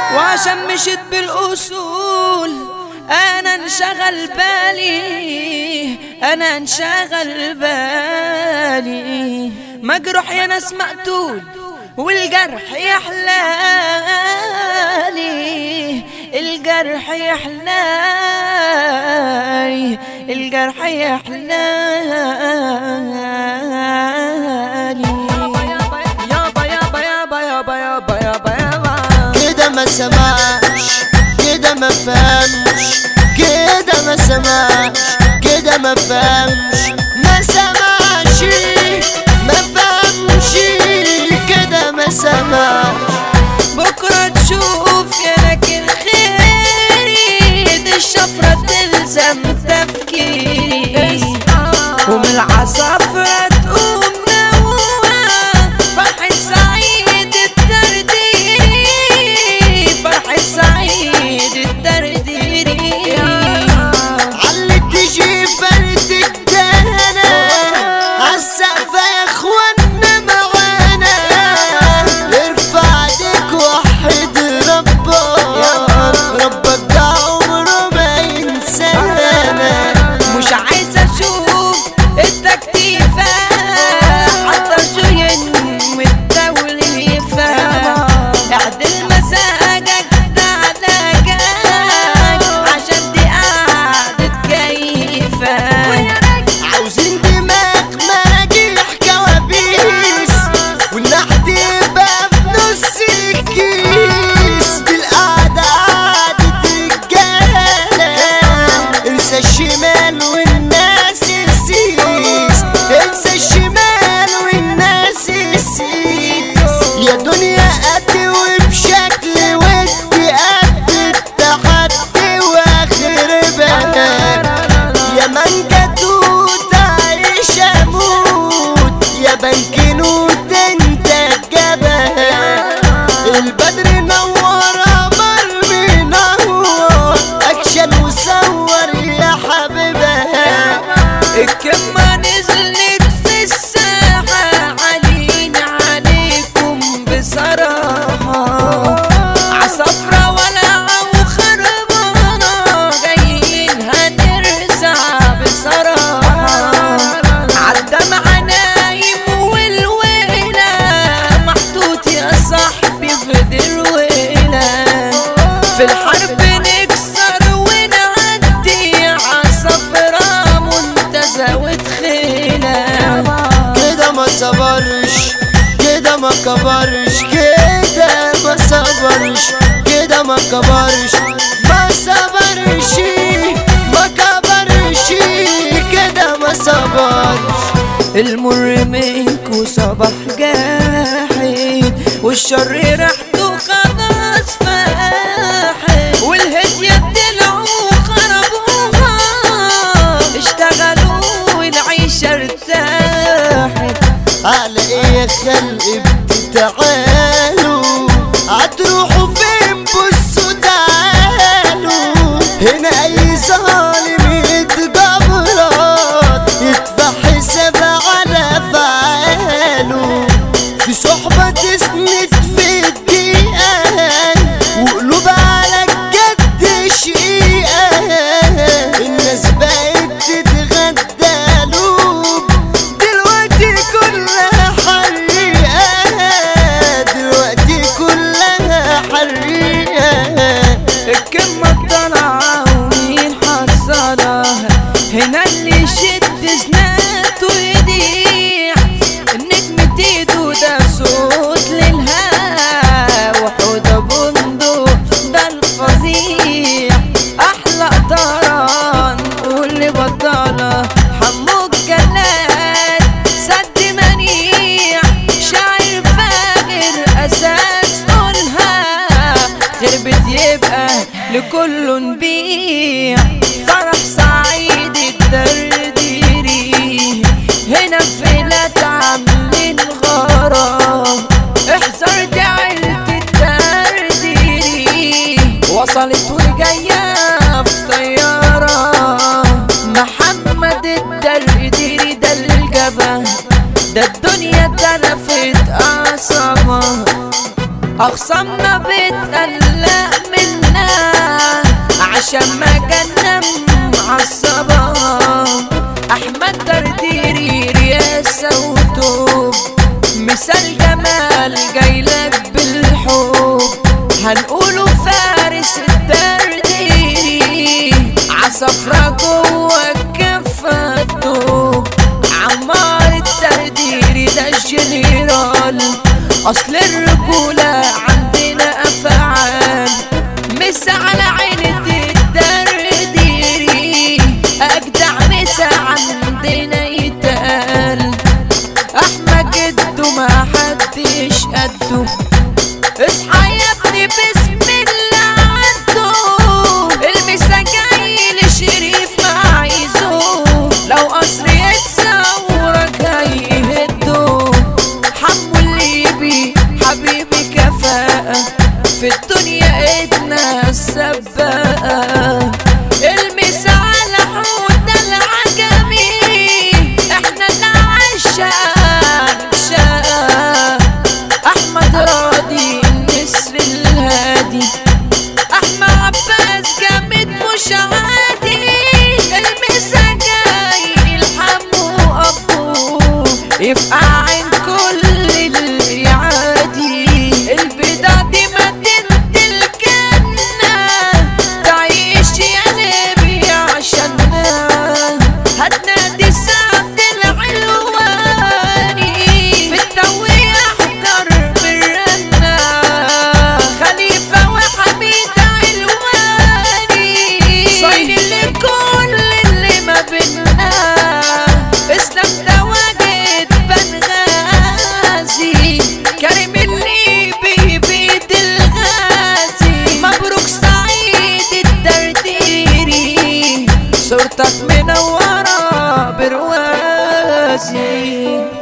وعشان مشيت بالاصول انا انشغل بالي انا انشغل بالي مجروح يا ناس مقتول والجرح يحلالي الجرح يحلالي الجرح يحلالي يابا يابا يابا يابا يابا يابا يابا كده ما سمعش كده ما فهمش كده ما سمعش كده ما فهمش ما سمعش ما فهمش كده ما سمعش بكرة تشوف يا لكن خيري دي الشفرة تلزم تفكيري ومن العصافرة تقوم نوى فرح سعيد الدرديري فرح سعيد الدرديري علي تجي فردك دهنا عالسقفة يا اخوانا معانا ارفع ايدك وحد ربك ربك ده عمره ما ينسانا مش عايز اشوف التكتيفة حتى الجين والتوليفة اعدل مزاجك ده على جاك عشان دي قعدة كيفة عاوزين دماغ مراجيح كوابيس والنحت يبقى في نص الكيس دي القعدة قعدة رجالة انسى الشمال والناس السيس انسى الشمال والناس السيس يا دنيا قد وبشكل ودي قد التحدي واخر بنات يا من جدود عيش اموت يا بنك نوت انت الجبهة البدر نور قمر منور اكشن وصور يا حبيبها الكمة نزلت في الساحة علينا عليكم بصراحة عصفرة ولا وخربانة جايين هنرزع بصراحة عالدمع نايم والويلة محطوط يا صاحبي في درويلة في الحرب نكسر ونعدي عصفرة منتزه وتخيلة كده ما صبرش كده ما كبرش كده ما صبرش كده ما كبرش ما صبرش ما كبرش كده ما صبرش المر منكو صباح جاحد والشر ريحته خلاص فاحت والهدية طلعوا خربوها اشتغلوا والعيشة ارتاحت على ايه خلق بتتعالوا هتروحوا فين بصوا تعالوا هنا اي ظالم يتجبرات يدفع حساب على فعاله في صحبة تسند في الدقيقة وقلوب على الجد شقيقة الناس بقت تتغدى قلوب دلوقتي كلها حريقة دلوقتي كلها حريقة الكلمة طالعة ومين حصلها هنا اللي يشد زناته يضيع النجم تيدو ده صوت للها وحودة بندق ده الفظيع أحلى قطران واللي بطالة حمو الجلاد سد منيع شاعر فاجر أساس قولها خربت يبقى لكل نبيع فرح سعيد الدرديري هنا في لا عاملين غرام احذر دي عيلة الدرديري وصلت وجاية في طيارة محمد الدرديري ده الجبل ده الدنيا تلفت أعصابها أخصامنا بتقلق منا عشان ما جنم عالصبا أحمد درديري رياسة وتوب مثال جمال جايلك بالحب هنقوله فارس الدرديري عصفرة جوه الكفة الدوب عمار الدرديري ده الجنرال اصل الرجولة عندنا افعال مس على عينة الدرديري اجدع مسا عندنا يتقال احمد جدو ما حدش قده اصحى يا ابني بسم الله عدو المسا جاي لشريف معايزه لو قصر يتصورك هيهدو حمو الليبي حبيبي كفاءة في الدنيا ايدنا السباقة المسا على حوض العجمي احنا العشاق شاق احمد راضي النسر الهادي احمد عباس جامد مش عادي المسا جاي الحمو ابوه يبقى عين كل اللي عادي البيضة دي مدينة الجنة تعيش يا نبي عشاننا هتنادي سعد العلواني في التوي احضر بالرنة خليفة وحميد علواني صين لكل اللي ما بينا اسلام تواجد بنغازي كريم الليبي بيد الغازي مبروك سعيد الدرديري صورتك منورة بروازي